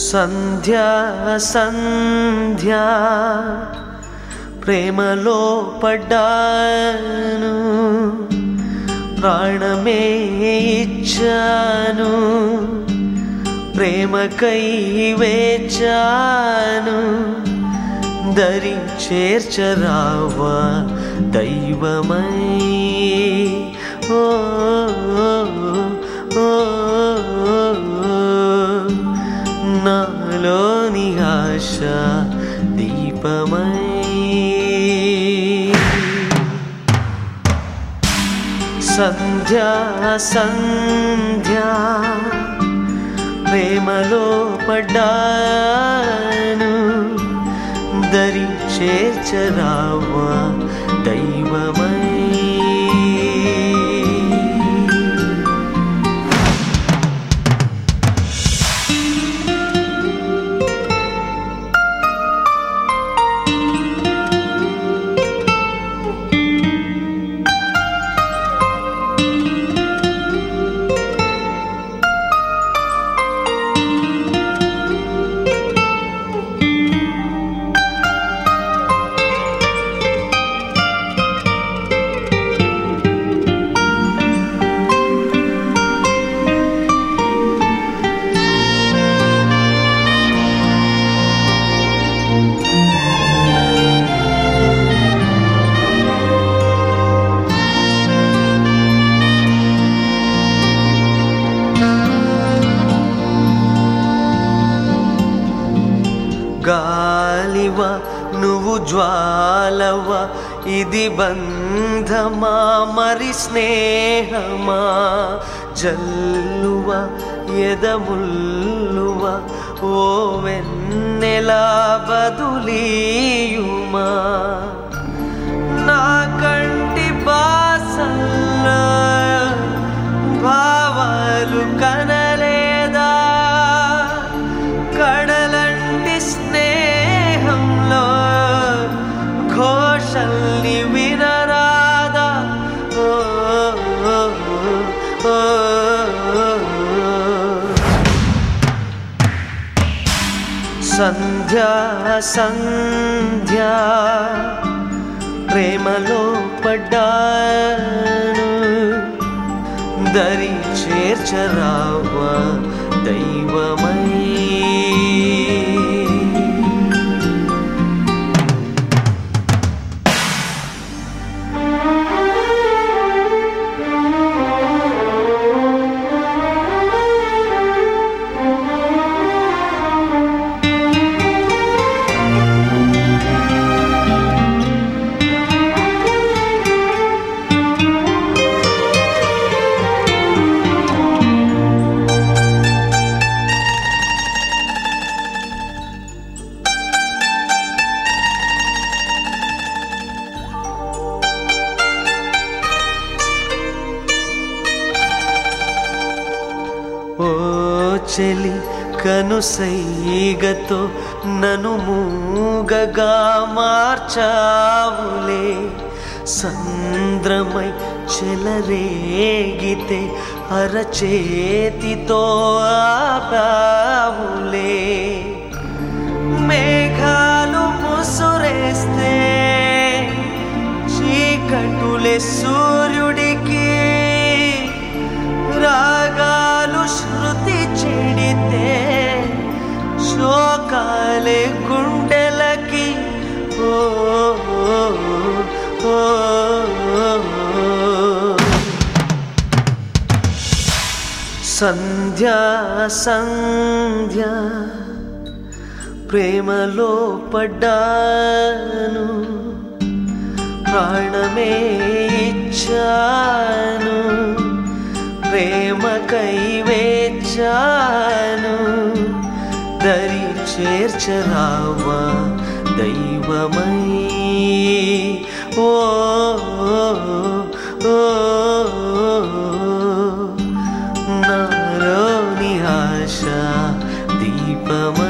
సంధ్యా సంధ్యా ప్రేమలో పడ్డాను ప్రాణమే ఇచ్చాను ప్రేమకై వేచాను దరి చేర్చరావా దైవమై ఓ ఓ, ఓ, నాలోని ఆశ దీపమై సంధ్యా సంధ్యా ప్రేమలో పడ్డాను దరి చేర్చరావా దైవమై గాలివ నువ్వు జ్వాలవ ఇది బంధమా మరి స్నేహమా జల్లువ ఎదముల్లువ ఓ వెన్నెలా బదులీయుమా నా కంటి బాసల్లో భావాలు కనలేదా కడలంటి స్నేహంలో ఘోషల్ని వినరాదా ఓ, ఓ, ఓ, ఓ. సంధ్యా సంధ్యా ప్రేమలో పడ్డాను దరి చేర్చరావా దైవమై ఓ చెలి కనుసైగతో నను మూగగా మార్చావులే సంద్రమై చెలరేగితే అరచేతితో ఆపావులే మేఘాలు ముసురేస్తే చీకటులే సూర్యుడికి రాగాలు శృతి చెడితే శోకాలే గుండెలకి ఓ, ఓ, ఓ, ఓ. సంధ్యా సంధ్యా ప్రేమలో పడ్డాను ప్రాణమే ఇచ్చాను ప్రేమకై వేచాను దరి చేర్చరావా దైవమై ఓ ఓ, ఓ, నాలోని ఆశ దీపమై